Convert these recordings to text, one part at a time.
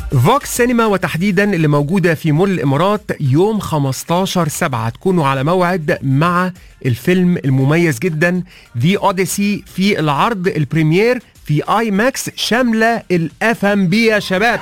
فوكس سينما وتحديدا اللي موجودة في مول الإمارات يوم 15 سبعة تكونوا على موعد مع الفيلم المميز جدا ذا اوديسي في العرض البريمير في اي ماكس شاملة الاف ام بي يا شباب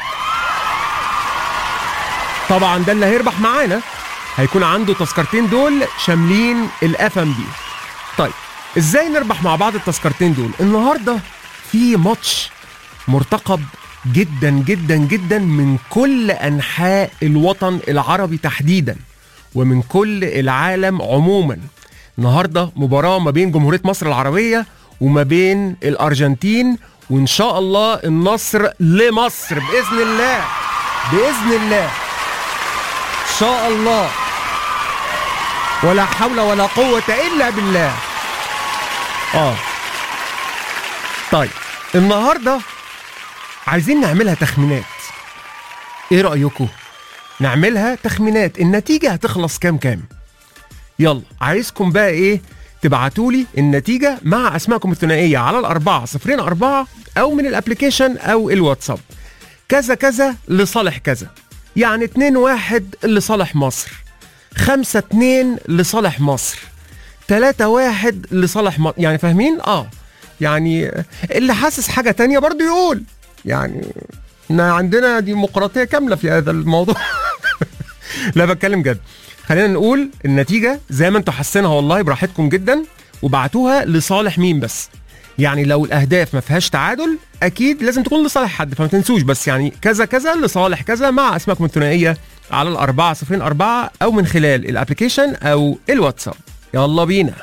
طبعا ده اللي هيربح معانا هيكون عنده تذكرتين دول شاملين الاف ام بي طيب ازاي نربح مع بعض التذكرتين دول النهارده في ماتش مرتقب جدا جدا جدا من كل انحاء الوطن العربي تحديدا ومن كل العالم عموما النهارده مباراه ما بين جمهوريه مصر العربيه وما بين الارجنتين وان شاء الله النصر لمصر باذن الله باذن الله ان شاء الله ولا حول ولا قوه الا بالله اه طيب النهارده عايزين نعملها تخمينات ايه رأيكم نعملها تخمينات النتيجة هتخلص كام كام يلا عايزكم بقى ايه تبعتولي النتيجة مع اسمائكم الثنائية على الأربعة صفرين أربعة أو من الابليكيشن أو الواتساب كذا كذا لصالح كذا يعني اتنين واحد لصالح مصر خمسة اتنين لصالح مصر تلاتة واحد لصالح مصر يعني فاهمين اه يعني اللي حاسس حاجة تانية برضو يقول يعني احنا عندنا ديمقراطيه كامله في هذا الموضوع لا بتكلم جد خلينا نقول النتيجه زي ما انتوا حاسينها والله براحتكم جدا وبعتوها لصالح مين بس يعني لو الاهداف ما فيهاش تعادل اكيد لازم تكون لصالح حد فما تنسوش بس يعني كذا كذا لصالح كذا مع اسمائكم الثنائيه على الأربعة صفرين أربعة أو من خلال الابلكيشن أو الواتساب يلا بينا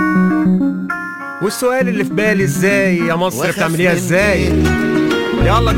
والسؤال اللي في بالي ازاي يا مصر واخاف بتعمليها من ازاي إيه؟ يلا